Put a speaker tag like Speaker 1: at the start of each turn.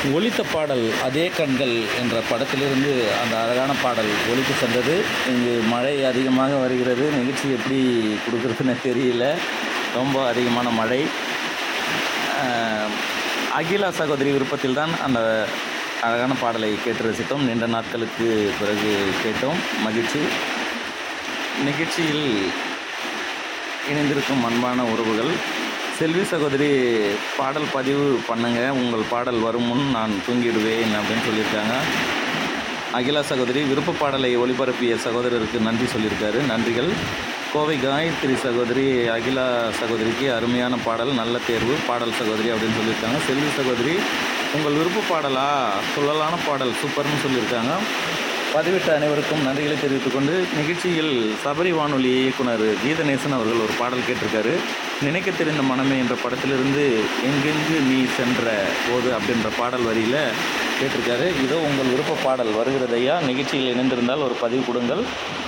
Speaker 1: ஒலித்த பாடல் அதே கண்கள் என்ற படத்திலிருந்து அந்த அழகான பாடல் ஒலித்து சென்றது இங்கு மழை அதிகமாக வருகிறது நிகழ்ச்சி எப்படி கொடுக்குறதுன்னு தெரியல ரொம்ப அதிகமான மழை அஹ், அகிலா சகோதரி விருப்பத்தில் தான் அந்த அழகான பாடலை கேட்டு ரசித்தோம் நீண்ட நாட்களுக்கு பிறகு கேட்டோம் மகிழ்ச்சி நிகழ்ச்சியில் இணைந்திருக்கும் அன்பான உறவுகள் செல்வி சகோதரி பாடல் பதிவு பண்ணுங்க உங்கள் பாடல் வரும் முன் நான் தூங்கிடுவேன் அப்படின்னு சொல்லியிருக்காங்க அகிலா சகோதரி விருப்ப பாடலை ஒளிபரப்பிய சகோதரருக்கு நன்றி சொல்லியிருக்காரு நன்றிகள் கோவை காயத்ரி சகோதரி அகிலா சகோதரிக்கு அருமையான பாடல் நல்ல தேர்வு பாடல் சகோதரி அப்படின்னு சொல்லியிருக்காங்க செல்வி சகோதரி உங்கள் விருப்ப பாடலா சொல்லலான பாடல் சூப்பர்னு சொல்லியிருக்காங்க பதிவிட்ட அனைவருக்கும் நன்றிகளை தெரிவித்துக் கொண்டு நிகழ்ச்சியில் சபரி வானொலி இயக்குனர் கீதநேசன் அவர்கள் ஒரு பாடல் கேட்டிருக்காரு நினைக்க தெரிந்த மனமே என்ற படத்திலிருந்து எங்கெங்கு நீ சென்ற போது அப்படின்ற பாடல் வரியில் கேட்டிருக்காரு இதோ உங்கள் விருப்ப பாடல் வருகிறது ஐயா நிகழ்ச்சியில் இணைந்திருந்தால் ஒரு பதிவு கொடுங்கள்